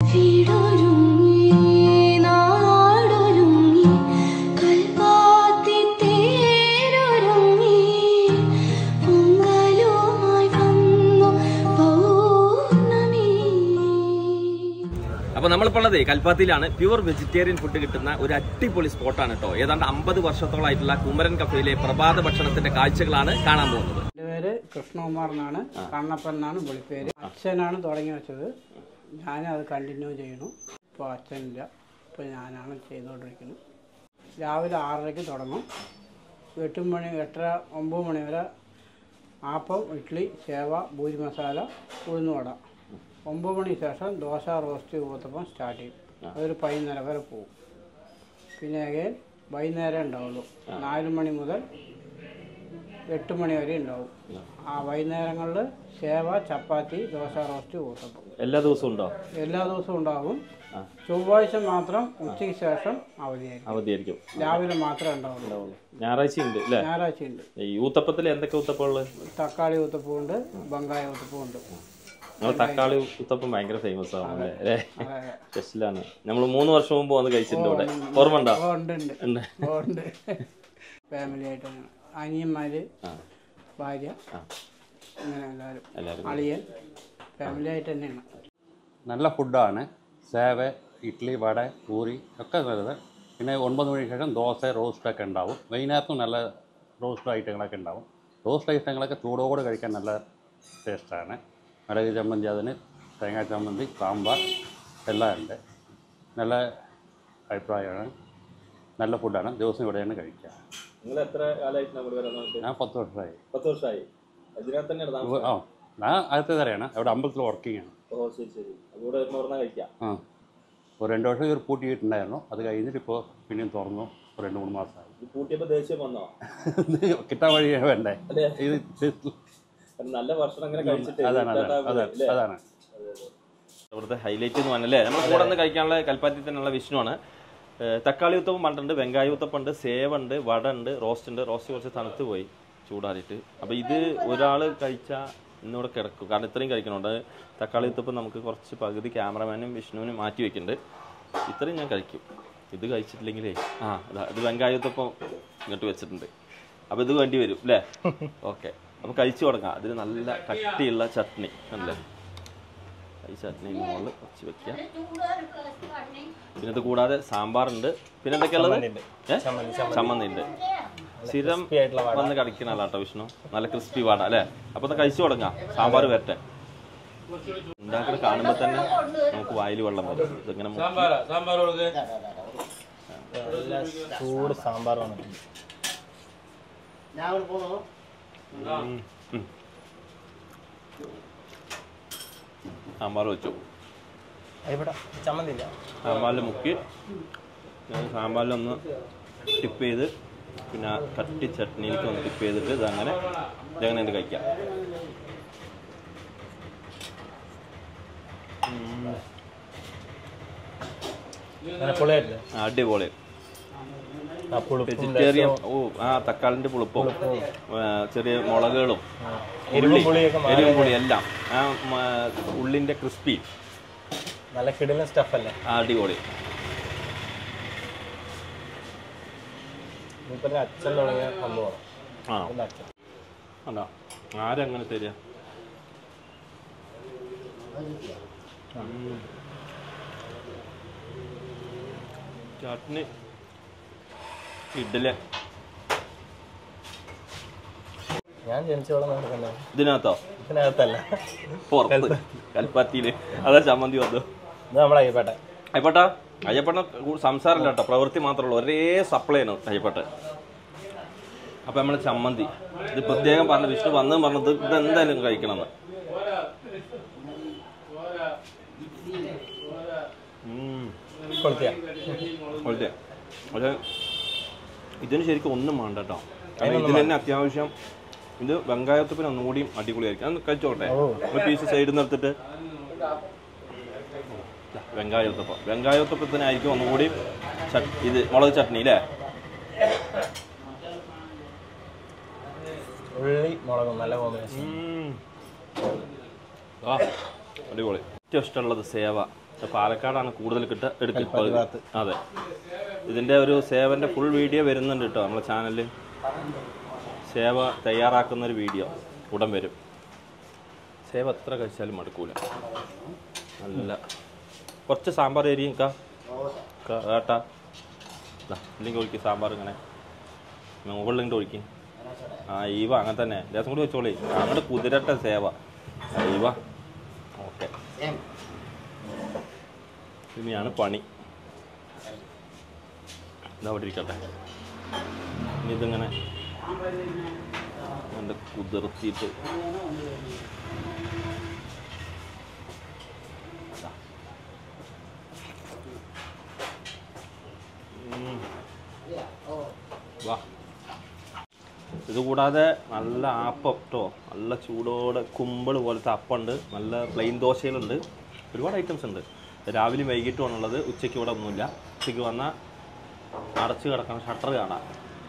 വീടൊരുങ്ങി നാടൊരുങ്ങി കൽപ്പാത്തി തേരൊരുങ്ങി പൊങ്കലുമായി വന്നു പൗർണമി അപ്പൊ നമ്മളിപ്പോൾ ഉള്ളത് കൽപ്പാത്തിയിലാണ് പ്യുവർ വെജിറ്റേറിയൻ ഫുഡ് കിട്ടുന്ന ഒരു അടിപൊളി സ്പോട്ടാണ് കേട്ടോ ഏതാണ്ട് അമ്പത് വർഷത്തോളമായിട്ടുള്ള കുമരൻ കഫയിലെ പ്രഭാത ഭക്ഷണത്തിന്റെ കാഴ്ചകളാണ് കാണാൻ പോകുന്നത് എൻ്റെ പേര് കൃഷ്ണകുമാർ എന്നാണ് കണ്ണപ്പൻ എന്നാണ് വിളിപ്പേര് അച്ഛനാണ് തുടങ്ങി വെച്ചത് ഞാനത് കണ്ടിന്യൂ ചെയ്യണു ഇപ്പോൾ അച്ഛനില്ല ഇപ്പോൾ ഞാനാണ് ചെയ്തുകൊണ്ടിരിക്കുന്നത് രാവിലെ ആറരയ്ക്ക് തുടങ്ങും എട്ട് മണി എട്ടര ഒമ്പത് മണി വരെ ആപ്പം ഇഡ്ഡലി സേവ പൂരി മസാല ഉഴുന്നുവട ഒമ്പത് മണിക്ക് ശേഷം ദോശ റോസ്റ്റ് ഊത്തപ്പം സ്റ്റാർട്ട് ചെയ്യും അതൊരു പതിനൊന്നര വരെ പോകും പിന്നെ അഗൈൻ വൈകുന്നേരം ഉണ്ടാവുള്ളൂ നാല് മണി മുതൽ എട്ട് മണി വരെ ഉണ്ടാവും ആ വൈകുന്നേരങ്ങളിൽ സേവ ചപ്പാത്തി ദോശ റോസ്റ്റ് ഊത്തപ്പം എല്ലാ ദിവസവും ഉണ്ടോ എല്ലാ ദിവസവും ഉണ്ടാവും ചൊവ്വാഴ്ച മാത്രം ഉച്ചയ്ക്ക് ശേഷം അവധിയായിരിക്കും അവധിയായിരിക്കും രാവിലെ മാത്രമേ ഉണ്ടാവുള്ളൂ ഞായറാഴ്ച ഉണ്ട് അല്ലേ ഞായറാഴ്ച ഉണ്ട് ഈ ഊത്തപ്പത്തിൽ എന്തൊക്കെ ഊത്തപ്പമുള്ളത് തക്കാളി ഊത്തപ്പം ഉണ്ട് ബംഗായ ഊത്തപ്പം ഉണ്ട് നമ്മൾ തക്കാളി ഊത്തപ്പം ഭയങ്കര ഫേമസ് ആണ് അല്ലേ അതെ. സ്പെഷ്യലാണ് നമ്മൾ മൂന്ന് വർഷം മുമ്പ് വന്ന് കഴിച്ചിട്ടുണ്ട് ഇവിടെ ഓർമ്മ ഉണ്ടോ ഓ, ഉണ്ട് ഉണ്ട് ഉണ്ട് ഓ, ഉണ്ട് ഫാമിലി ആയിട്ട് അങ്ങനെ അനിയന്മാര് ആ ഭാര്യ ആ അങ്ങനെ എല്ലാവരും എല്ലാവരും അളിയൻ ഫാമിലി ആയിട്ട് തന്നെയാണ് നല്ല ഫുഡാണ് സേവ ഇഡ്ഡലി വട പൂരി ഒക്കെ നല്ലത് പിന്നെ ഒൻപത് മണിക്ക് ശേഷം ദോശ റോസ്റ്റൊക്കെ ഉണ്ടാവും വൈകുന്നേരത്തും നല്ല റോസ്റ്റ് ഐറ്റങ്ങളൊക്കെ ഉണ്ടാവും റോസ്റ്റ് ഐറ്റങ്ങളൊക്കെ ചൂടോടെ കഴിക്കാൻ നല്ല ടേസ്റ്റാണ് മിളക് ചമ്മന്തി അതിന് തേങ്ങാ ചമ്മന്തി സാമ്പാർ എല്ലാം ഉണ്ട് നല്ല അഭിപ്രായമാണ് നല്ല ഫുഡാണ് ദിവസം ഇവിടെയാണ് കഴിക്കുക നിങ്ങൾ എത്ര കാലമായിട്ട് നമ്മൾ വരുന്നത് ഞാൻ പത്ത് വർഷമായി പത്ത് വർഷമായി അതിനകത്ത് തന്നെയാണ് ഇവ- ആ ഞാൻ ആദ്യത്തെ തരെയാണ് അവിടെ അമ്പലത്തിൽ വർക്കിംഗ് ആണ് ഓ ശരി ശരി അതുകൂടെ വരുമ്പോൾ പറഞ്ഞാൽ കഴിക്കാം ആ ഒരു രണ്ട് വർഷം ഇവർ പൂട്ടിയിട്ടുണ്ടായിരുന്നു അത് കഴിഞ്ഞിട്ട് ഇപ്പോൾ പിന്നെയും തുറന്നു ഒരു രണ്ട് മൂന്ന് മാസമായി ഇത് കൂട്ടിയപ്പോൾ ദേഷ്യം വന്നോ ഇത് കിട്ടാൻ വഴി വേണ്ടേ ഇത് ഇത് നല്ല ഭക്ഷണം അങ്ങനെ കഴിച്ചിട്ട് അതാണ് അതാണ് അതാണ് അതാണ് ഇവിടുത്തെ ഹൈലൈറ്റ് എന്ന് പറഞ്ഞല്ലേ നമ്മൾ കൂടെ നിന്ന് കഴിക്കാനുള്ള കൽപ്പാത്തി തന്നെയുള്ള വിഷ്ണുവാണ് ഏഹ് തക്കാളി ഉത്തപ്പം പണ്ടുണ്ട് വെങ്കായ ഉത്തപ്പം ഉണ്ട് സേവ ഉണ്ട് വട ഉണ്ട് റോസ്റ്റ് ഉണ്ട് റോസ്റ്റ് കുറച്ച് തണുത്ത് പോയി ചൂടാറിയിട്ട് അപ്പോൾ ഇത് ഒരാൾ കഴിച്ചാൽ ഇന്നിവിടെ കിടക്കും കാരണം ഇത്രയും കഴിക്കണുണ്ട് തക്കാളി ഉത്തപ്പം നമുക്ക് കുറച്ച് പകുതി ക്യാമറമാനും വിഷ്ണുവിനും മാറ്റി വെക്കുന്നുണ്ട് ഇത്രയും ഞാൻ കഴിക്കും ഇത് കഴിച്ചിട്ടില്ലെങ്കിലേ ആ അതാ ഇത് വെങ്കായ ഉത്തപ്പം ഇങ്ങോട്ട് വെച്ചിട്ടുണ്ട് അപ്പോൾ ഇത് വേണ്ടി വരും അല്ലേ ഓക്കെ അപ്പോൾ കഴിച്ചു തുടങ്ങാം അതിന് നല്ല കട്ടിയുള്ള ചട്നി അല്ലേ ഈ ചട്നി മുകളിൽ കുറച്ച് വെക്കുക പിന്നെ ഇത് കൂടാതെ സാമ്പാറുണ്ട് പിന്നെ എന്തൊക്കെയുള്ളത് ഏ? ചമ്മന്തി ഉണ്ട് സ്ഥിരം വന്ന് കടിക്കണ കേട്ടോ വിഷ്ണു നല്ല ക്രിസ്പി വാട അല്ലേ അപ്പൊ ഒന്ന് കഴിച്ചു തുടങ്ങാം സാമ്പാർ വരട്ടെ ഉണ്ടാക്കണ കാണുമ്പോ തന്നെ നമുക്ക് വായിൽ വെള്ളം വരും ഇതിങ്ങനെ മുക്കി ചൂട് സാമ്പാർ വന്നിട്ടുണ്ട് ഉം. ഉം. സാമ്പാർ വെച്ചു ഇവിടെ ചമ്മന്തി ഇല്ല സാമ്പാറിൽ മുക്കി ഞാൻ സാമ്പാറിലൊന്ന് ടിപ്പ് ചെയ്ത് പിന്നെ കട്ടി ചട്നിയിലേക്ക് ഒന്ന് ടിപ്പ് ചെയ്തിട്ട് ഇതങ്ങനെ ഇതങ്ങനെ ഇത് കഴിക്കാം ഉം. അങ്ങനെ പൊളിയായിട്ടില്ലേ അടിപൊളി ആ പുളിപ്പും വെജിറ്റേറിയൻ ഓ ആ തക്കാളിന്റെ പുളിപ്പും ആ, ചെറിയ മുളകുകളും എരിവും ഉള്ളി, പുളിയൊക്കെ മാറി എരിവും പുളി എല്ലാം ആ മ, ഉള്ളിന്റെ ക്രിസ്പി നല്ല കിടിലൻ സ്റ്റഫ് അല്ലേ അടിപൊളി ഇപ്പൊ അച്ഛൻ തുടങ്ങിയ സംഭവമാണ് ആണോ ഇതിന്റെ അച്ഛൻ അതാ ആരങ്ങനെ തരിക ഉം. ചട്നി ഇഡ്ഡലി ഞാൻ ജനിച്ചോളം നടക്കുന്നത് ഇതിനകത്തോ ഇതിനകത്തല്ല പുറത്ത് കൽപ്പാത്തിയില് അതാ ചമ്മന്തി വന്നു ഇത് നമ്മളെ അയ്യപ്പേട്ട അയ്യപ്പട്ട അയ്യപ്പട്ട സംസാരമില്ല കേട്ടോ പ്രവൃത്തി മാത്രമേ ഉള്ളൂ ഒരേ സപ്ലൈ ആണ് അയ്യപ്പട്ട അപ്പൊ നമ്മളെ ചമ്മന്തി ഇത് പ്രത്യേകം പറഞ്ഞു വിഷ്ണു വന്നു പറഞ്ഞത് ഇത് എന്തായാലും കഴിക്കണം എന്ന് കൊളുത്തിയ പക്ഷേ പക്ഷേ ഇതിന് ശരിക്കും ഒന്നും വേണ്ട കേട്ടോ കാരണം ഇതിൽ തന്നെ അത്യാവശ്യം ഇത് വെങ്കായത്തപ്പിന് ഒന്നുകൂടിയും അടിപൊളിയായിരിക്കും അത് കഴിച്ചോട്ടെ ഒരു പീസ് സൈഡിൽ നിന്ന് എടുത്തിട്ട് വെങ്കായത്തപ്പം വെങ്കായത്തപ്പത്തിനായിരിക്കും ഒന്നുകൂടി ചട് ഇത് മുളക് ചട്നി അല്ലേ ഉള്ളി മുളകും നല്ല കോമ്പിനേഷൻ ഉം. ആ അടിപൊളി ഏറ്റവും ഇഷ്ടമുള്ളത് സേവ പാലക്കാടാണ് കൂടുതൽ കിട്ട എടുക്കുക കൽപ്പാത്തി ഭാഗത്ത്. അതെ ഇതിൻ്റെ ഒരു സേവൻ്റെ ഫുൾ വീഡിയോ വരുന്നുണ്ട് കേട്ടോ നമ്മളെ ചാനലിൽ സേവ തയ്യാറാക്കുന്ന ഒരു വീഡിയോ ഉടൻ വരും സേവ എത്ര കഴിച്ചാലും മടുക്കൂല നല്ല കുറച്ച് സാമ്പാർ എരിയും കാ കാ- ഏട്ടാ ദാ, ഇല്ലെങ്കിൽ ഒഴിക്കും സാമ്പാർ ഇങ്ങനെ മുകളിലിങ്ങോട്ട് ഒഴിക്കും ആ ഈവ അങ്ങനെ തന്നെ ലേസം കൂടി വെച്ചോളി അങ്ങോട്ട് കുതിരട്ടെ സേവ ആ, ഈവ ഓക്കെ ഇനിയാണ് പണി ഇതാ അവിടെ ഇരിക്കട്ടെ ഇനി ഇതിങ്ങനെ എൻ്റെ കുതിർത്തിയിട്ട് ഉം. വാ ഇത് കൂടാതെ നല്ല ആപ്പം കേട്ടോ നല്ല ചൂടോടെ കുമ്പിൾ പോലത്തെ അപ്പമുണ്ട് നല്ല പ്ലെയിൻ ദോശകളുണ്ട് ഒരുപാട് ഐറ്റംസ് ഉണ്ട് രാവിലെ വൈകിട്ടുമാണുള്ളത് ഉച്ചയ്ക്ക് ഇവിടെ ഒന്നുമില്ല ഉച്ചയ്ക്ക് വന്നാൽ അടച്ച് കിടക്കണം ഷട്ടർ കാണാം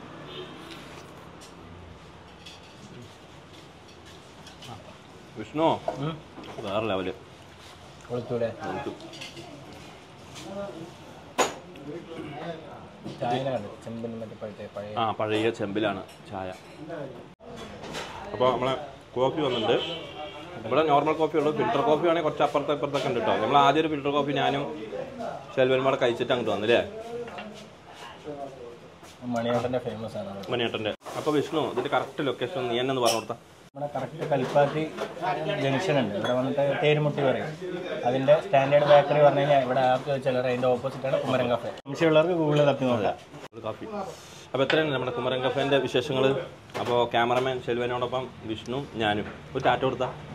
ആ. വിഷ്ണു വേറെ ലെവല് കൊടുത്തൂടെ നമുക്ക് ചായന കണ്ടു ചെമ്പിന് മറ്റേ പഴയ പഴയ ആ പഴയ ചെമ്പിലാണ് ചായ അപ്പോൾ നമ്മളെ കോഫി വന്നിട്ടുണ്ട് ഇവിടെ നോർമൽ കോഫി ഉള്ളൂ ഫിൽറ്റർ കോഫി ആണെങ്കിൽ കുറച്ച് അപ്പുറത്തെ ഇപ്പുറത്തൊക്കെ ഉണ്ട് കേട്ടോ നമ്മൾ ആദ്യം ഒരു ഫിൽറ്റർ കോഫി ഞാനും ശെൽവന്മാരെ കഴിച്ചിട്ട് അങ്ങോട്ട് വന്നില്ലേ മണിയേട്ടൻ്റെ ഫേമസ് ആണ് അത്. മണിയേട്ടൻ്റെ അപ്പോൾ വിഷ്ണു ഇതിൻ്റെ കറക്റ്റ് ലൊക്കേഷൻ നീ എന്നെ ഒന്ന് പറഞ്ഞു കൊടുത്താ നമ്മുടെ കറക്റ്റ് കൽപ്പാത്തി ജംഗ്ഷൻ ഉണ്ട് ഇവിടെ വന്നിട്ട് തേരുമുട്ടി പറയും അതിന്റെ സ്റ്റാൻഡേർഡ് ബേക്കറി പറഞ്ഞു കഴിഞ്ഞാൽ ഇവിടെ ആർക്ക് വെച്ചാൽ അതിന്റെ ഓപ്പോസിറ്റ് ആണ് കുമരൻ കഫേ സംശയമുള്ളവർക്ക് ഗൂഗിളിൽ തപ്പി നോക്കാം ഒരു കാപ്പി അപ്പോൾ എത്രയാണ് നമ്മുടെ കുമരൻ കഫേൻ്റെ വിശേഷങ്ങൾ അപ്പോൾ ക്യാമറമാൻ ശെൽവനോടൊപ്പം വിഷ്ണു ഞാനും ഒരു ടാറ്റ കൊടുത്താ